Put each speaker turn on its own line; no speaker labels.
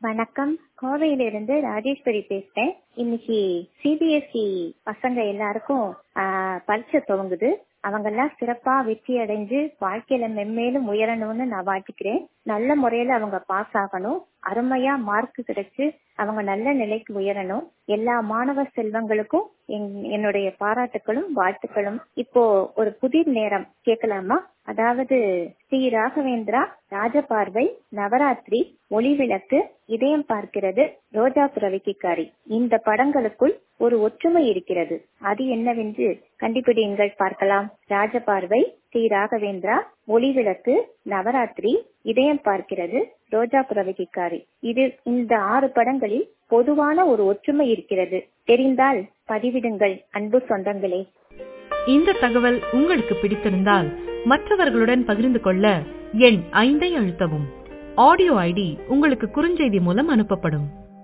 வணக்கம் கோவையிலிருந்து ராஜேஸ்வரி பேசுறேன் இன்னைக்கு சிபிஎஸ்இ பசங்க எல்லாருக்கும் ஆஹ், பரீட்சை துவங்குது அவங்க எல்லாம் சிறப்பா வெற்றி அடைஞ்சு வாழ்க்கையில மென்மேலும் உயரணும்னு நான் வாழ்த்துக்கிறேன் நல்ல முறையில அவங்க பாஸ் ஆகணும் அருமையா மார்க் கிடைச்சு அவங்க நல்ல நிலைக்கு உயரணும் எல்லா மாணவ செல்வங்களுக்கும் என்- என்னுடைய பாராட்டுகளும் வாழ்த்துக்களும் இப்போ ஒரு புதிர் நேரம் கேட்கலாமா அதாவது ஸ்ரீ ராகவேந்திரா ராஜபார்வை நவராத்திரி ஒளிவிளக்கு இதயம் பார்க்கிறது ரோஜா புரவிக்காரி இந்த படங்களுக்குள் ஒரு ஒற்றுமை இருக்கிறது அது என்னவென்று கண்டுபிடியுங்கள் பார்க்கலாம் ராஜபார்வை ஸ்ரீ ராகவேந்திரா ஒளிவிளக்கு நவராத்திரி இதயம் பார்க்கிறது ரோஜா புரவிக்காரி இது இந்த ஆறு படங்களில் பொதுவான ஒரு ஒற்றுமை இருக்கிறது தெரிந்தால் பதிவிடுங்கள் அன்பு சொந்தங்களே
இந்த தகவல் உங்களுக்கு பிடித்திருந்தால் மற்றவர்களுடன் பகிர்ந்து கொள்ள எண் ஐந்தை அழுத்தவும் ஆடியோ ஐடி உங்களுக்கு குறுஞ்செய்தி மூலம் அனுப்பப்படும்